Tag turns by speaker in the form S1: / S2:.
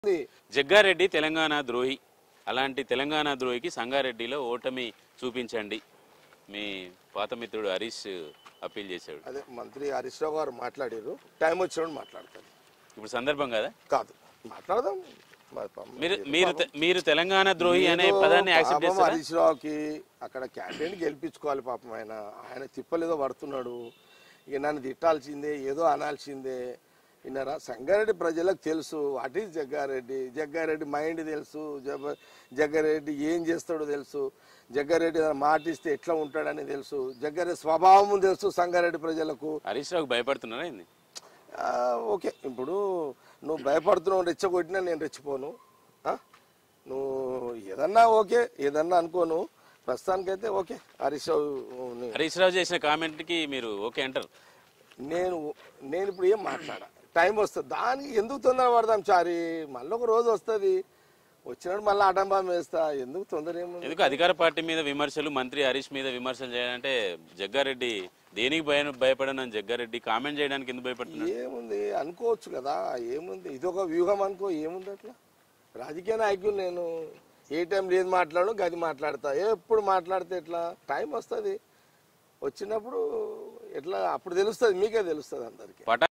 S1: ఉంది.
S2: జగ్గారెడ్డి తెలంగాణ ద్రోహి అలాంటి తెలంగాణ ద్రోహికి సంగారెడ్డిలో ఓటమి చూపించండి మీ పాత మిత్రుడు హరీష్ అప్పీల్ చేశాడు
S1: అదే మంత్రి హరీష్ రావు గారు మాట్లాడారు టైం వచ్చినప్పుడు మాట్లాడతారు
S2: ఇప్పుడు సందర్భం కదా
S1: కాదు మాట్లాడదాం మరి పాపం
S2: మీరు
S1: ఏదో
S2: మీరు తె- మీరు తెలంగాణ ద్రోహి అనే
S1: ఏదో
S2: పదాన్ని యాక్సెప్ట్
S1: పాపం
S2: చేస్తారా
S1: హరీష్ రావుకి అక్కడ క్యాండిడేట్ గెలిపించుకోవాలి పాపం ఆయన ఆయన తిప్పలేదో పడుతున్నాడు ఇక నన్ను తిట్టాల్సిందే ఏదో అనాల్సిందే విన్నారా సంగారెడ్డి ప్రజలకు తెలుసు what is Jaggareddy Jaggareddy mind తెలుసు జగ- జగ్గారెడ్డి ఏం చేస్తాడో తెలుసు జగ్గారెడ్డి ఏదైనా మాట ఇస్తే ఎట్లా ఉంటాడని తెలుసు జగ్గారెడ్డి స్వభావం తెలుసు సంగారెడ్డి ప్రజలకు
S2: హరీష్ రావుకి భయపడుతున్నారా ఏంది
S1: ఆ, ఓకే ఇప్పుడు నువ్వు భయపడుతున్నావు రెచ్చగొట్టినా నేను రెచ్చిపోను ఆ? నువ్వు ఏదన్నా ఓకే ఏదన్నా అనుకోను ప్రస్తుతానికైతే ఓకే హరీష్ రావు
S2: హరీష్ రావు చేసిన కామెంట్ కి మీరు ఓకే అంటారు
S1: నేను నేను ఇప్పుడు ఏం మాట్లాడా టైం వస్తుంది దానికి ఎందుకు తొందర పడదాం చారి మళ్ళీ ఒక రోజు వస్తుంది వచ్చినప్పుడు మళ్ళీ ఆటంబాం వేస్తా ఎందుకు తొందర ఏముంది
S2: ఎందుకు అధికార పార్టీ మీద విమర్శలు మంత్రి హరీష్ మీద విమర్శలు చేయాలంటే జగ్గారెడ్డి దేనికి భయ భయపడనని జగ్గారెడ్డి కామెంట్ చేయడానికి ఎందుకు భయపడుతున్నాడు
S1: ఏముంది అనుకోవచ్చు కదా ఏముంది ఇది ఒక వ్యూహం అనుకో ఏముంది అట్లా రాజకీయ నాయకులు నేను ఏ టైం లేదు మాట్లాడు గది మాట్లాడతా ఎప్పుడు మాట్లాడితే ఎట్లా టైం వస్తుంది వచ్చినప్పుడు ఎట్లా అప్పుడు తెలుస్తుంది మీకే తెలుస్తుంది అందరికి
S2: పటా